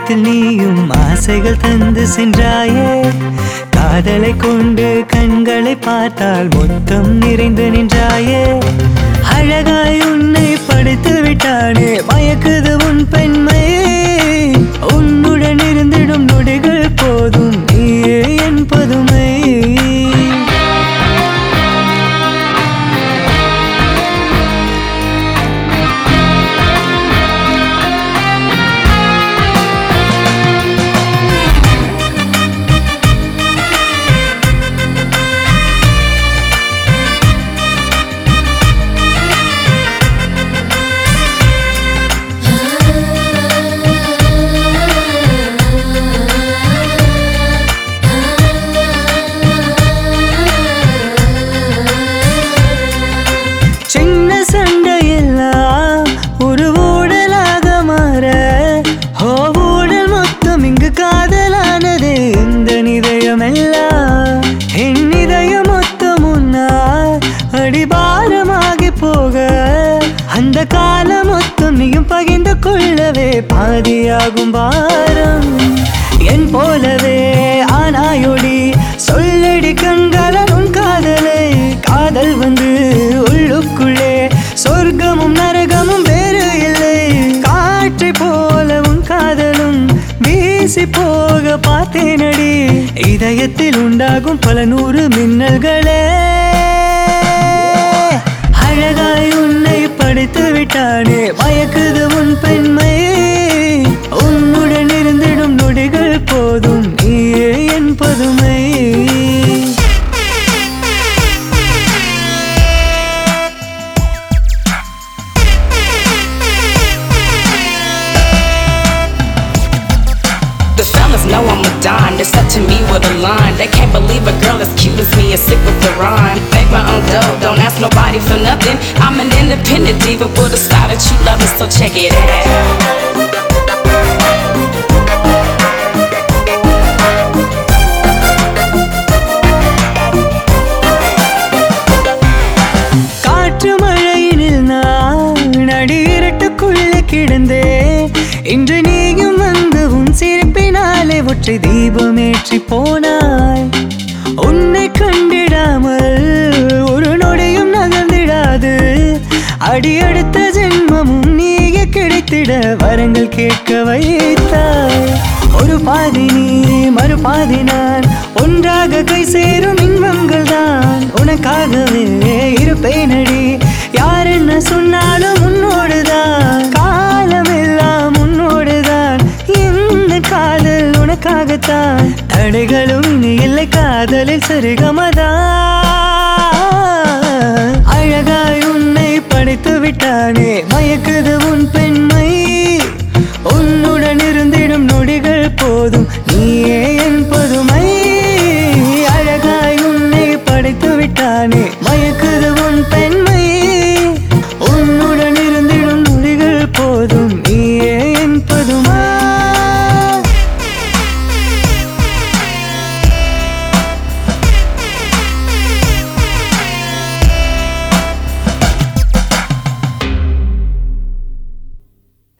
இதயத்தில் நீயும் ஆசைகள் தந்து சென்றாயே காதலை கொண்டு கண்களை பார்த்தால் மொத்தம் நிறைந்து நின்றாயே அழகாய் உன்னை படைத்து விட்டானே மயக்குது உன் பெண்மை உன்னுடன் இருந்திடும் நொடிகள் போதும் நீயே என் பதுமை சின்ன சண்டையெல்லாம் ஒரு ஊடலாக மாற ஓ ஊடல் மொத்தம் இங்கு காதலானதே இந்த நிதயம் எல்லாம் என் நிதயம் மொத்தம் முன்னால் அடிபாரமாகி போக அந்த காலம் மொத்தம் நீயும் பகிர்ந்து கொள்ளவே பாதியாகும் பாரம் என் போலவே ஆனாயொடி சொல்லடி கண்களன் உன் காதலை காதல் வந்து உள்ளுக்குள்ளே சொர்க்கமும் நரகமும் வேறு இல்லை காற்றை போல உன் காதலும் வீசி போக பார்த்தேனடி இதயத்தில் உண்டாகும் பல நூறு மின்னல்களே அழகாய் உன்னை படைத்து விட்டானே மயக்குது உன் பெண்மை உன்னுடன் இருந்திடும் நொடிகள் போதும் நீயே என் பதுமை The fellas know I'm a don. They're stuck to me with a line. They can't believe a girl as cute as me is sick with the rhyme. Make my own dough, don't ask nobody for nothing. I'm an independent diva with a style that you love, so check it out. காற்று மழையினில் நான் அடியிரட்டுக்குள்ளே கிடந்தேன் இன்று நீயும் வந்து உன் சிரிப்பினாலே ஒற்றை தீபமேற்றி போனாய் உன்னை கண்டிடாமல் ஒரு நொடியும் நகர்ந்திடாது அடியடுத்த ஜென்மமும் நீயே கிடைத்திட வரங்கள் கேட்க வைத்தாய் ஒரு பாதி நீ மறு பாதி நான் ஒன்றாக கை சேரும் இன்பங்கள் தான் உனக்காகவே இருப்பேனடி யார் என்ன சொன்னாலும் உன்னோடுதான் காலம் எல்லாம் உன்னோடுதான் இந்த காதல் உனக்காகத்தான் தடைகளும் இனி இல்லை காதலில் சரிகமதான் அழகாய் உன்னை படைத்து விட்டானே மயக்குது